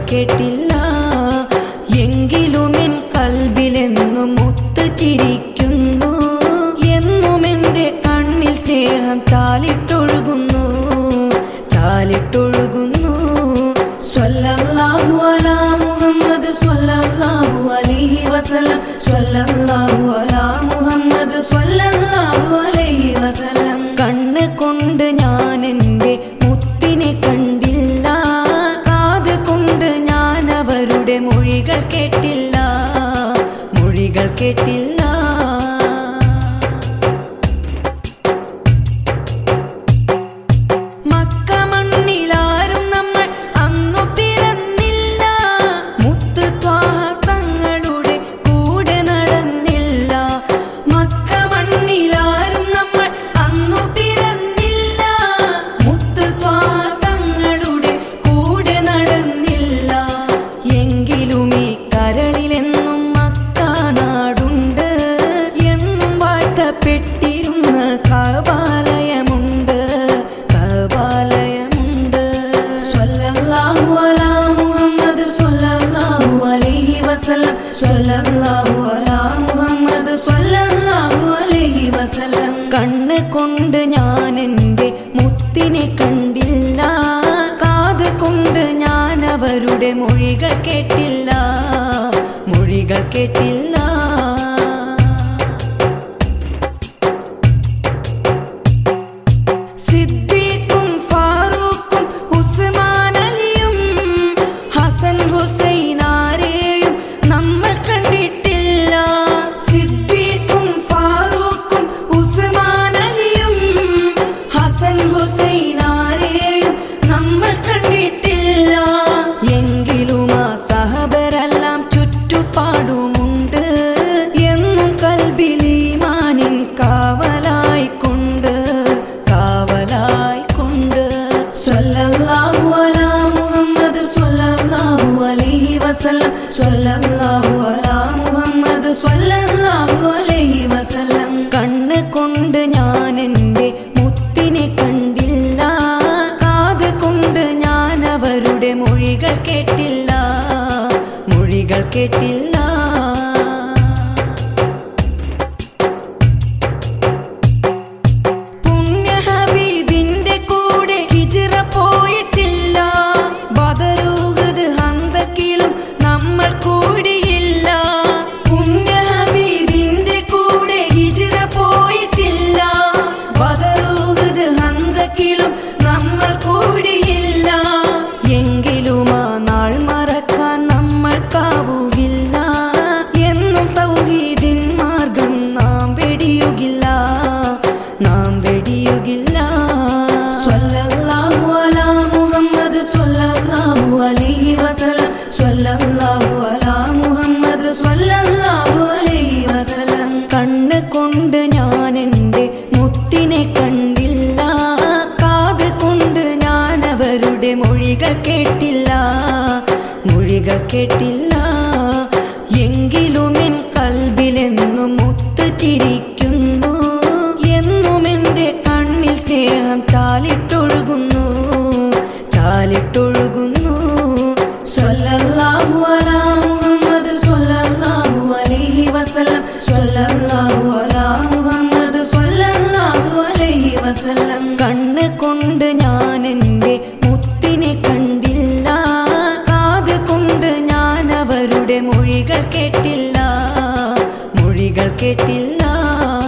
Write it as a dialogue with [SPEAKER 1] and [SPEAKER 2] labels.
[SPEAKER 1] കേട്ടില്ല എങ്കിലും എൻ കൽബിലെന്നും മുത്ത് ചിരിക്കുന്നു എന്നും എൻ്റെ കണ്ണിൽ സ്നേഹം ചാലിട്ടൊഴുകുന്നു ചാലിട്ടൊഴുകുന്നു സ്വല്ലല്ലാഹു അലാ മുഹമ്മദ് സ്വല്ലല്ലാഹു അലൈഹി വസല്ലം സ്വല്ലല്ലാഹു അലാ മുഹമ്മദ് സ്വല്ലല്ലാഹു അലൈഹി വസല്ലം കണ്ണ് കൊണ്ട് ഞാൻ എൻ്റെ മുത്തിനെ കണ്ടില്ല കാത് കൊണ്ട് ഞാൻ അവരുടെ മൊഴികൾ കേട്ടില്ല മൊഴികൾ കേട്ടില്ല മക്ക മണ്ണിലാരും നമ്മൾ അന്നു പിറന്നില്ല മുത്ത് ത്വാഹ തങ്ങളുടെ കൂടെ നടന്നില്ല മക്ക മണ്ണിലാരും നമ്മൾ അന്നു പിറന്നില്ല മുത്ത് ത്വാഹ തങ്ങളുടെ കൂടെ നടന്നില്ല എങ്കിലും ഈ കരളിലെന്നും മക്ക നാടുണ്ട് എന്നും വാഴ്ത്തപ്പെട്ടിരുന്ന കവാലയമുണ്ട് കവാലയമുണ്ട് സ്വല്ലല്ലാഹു അലാ മുഹമ്മദ് സ്വല്ലല്ലാഹു അലൈഹി വസല്ലം സ്വല്ലല്ലാഹു അലാ മുഹമ്മദ് സ്വല്ലല്ലാഹു അലൈഹി വസല്ലം കണ്ണ് കൊണ്ട് ഞാൻ എൻ്റെ മുത്തിനെ കണ്ടില്ല കാത് കൊണ്ട് ഞാൻ അവരുടെ മൊഴികൾ കേട്ടില്ല മൊഴികൾ കേട്ടില്ല സിദ്ദീഖും ഫാറൂഖും ഉസ്മാൻ അലിയും ഹസൻ ഹുസൈൻ ആരെയും നമ്മൾ കണ്ടിട്ടില്ല സിദ്ദീഖും ഫാറൂഖും ഉസ്മാൻ അലിയും ഹസൻ ഹുസൈൻ ആരെയും നമ്മൾ കണ്ടിട്ടില്ല എങ്കിലും ആ സഹബരെല്ലാം ചുറ്റുപാടുമുണ്ട് എന്നും കൽബിലീമാനിൻ കാവലായിക്കൊണ്ട് കാവലായിക്കൊണ്ട് സ്വല്ലല്ലാഹു അലാ മുഹമ്മദ് സ്വല്ലല്ലാഹു അലൈഹി വസല്ലം സ്വല്ലല്ലാഹു അലാ മുഹമ്മദ് സ്വല്ലല്ലാഹു അലൈഹി വസല്ലം കണ്ണ് കൊണ്ട് ഞാൻ എൻ്റെ മുത്തിനെ കണ്ടില്ല കാത് കൊണ്ട് ഞാൻ അവരുടെ മൊഴികൾ കേട്ടില്ല മൊഴികൾ കേട്ടില്ല പുണ്യ ഹബീബിന്റെ കൂടെ ഹിജ്റ പോയിട്ടില്ല ബദറുഹദ് ഹന്തക്കിലും നമ്മൾ കൂടിയില്ല പുണ്യ ഹബീബിന്റെ കൂടെ ഹിജ്റ പോയിട്ടില്ല ബദറുഹദ് ഹന്തക്കിലും നമ്മൾ കൂടിയില്ല എങ്കിലും ആ നാൾ മറക്കാൻ നമ്മൾക്കാവുകില്ല എന്നും തൗഹീദിൻ മാർഗം നാം വെടിയുകില്ല നാം വെടിയുകില്ല സ്വല്ലല്ലാഹു അലാ മുഹമ്മദ് സ്വല്ലല്ലാഹു അലൈഹി വസല്ലം സ്വല്ലല്ലാഹു അലാ മുഹമ്മദ് സ്വല്ലല്ലാഹു അലൈഹി വസല്ലം കണ്ണ് കൊണ്ട് ഞാൻ എൻ്റെ മുത്തിനെ കണ്ടില്ല കാത് കൊണ്ട് ഞാൻ അവരുടെ മൊഴികൾ കേട്ടില്ല മൊഴികൾ കേട്ടില്ല എങ്കിലും എൻ കൽബിലെന്നും മുത്ത് ചിരിക്കുന്നു എന്നും എൻ്റെ കണ്ണിൽ സ്നേഹം ചാലിട്ടൊഴുകുന്നു ചാലിട്ടൊഴുകുന്നു സ്വല്ലല്ലാഹു അലാ മുഹമ്മദ് സ്വല്ലല്ലാഹു അലൈഹി വസല്ലം സ്വല്ലല്ലാഹു അലാ മുഹമ്മദ് സ്വല്ലല്ലാഹു അലൈഹി വസല്ലം കണ്ണ് കൊണ്ട് ഞാൻ എൻ്റെ മുത്തിനെ കണ്ടില്ല കാത് കൊണ്ട് ഞാൻ അവരുടെ മൊഴികൾ കേട്ടില്ല മൊഴികൾ കേട്ടില്ല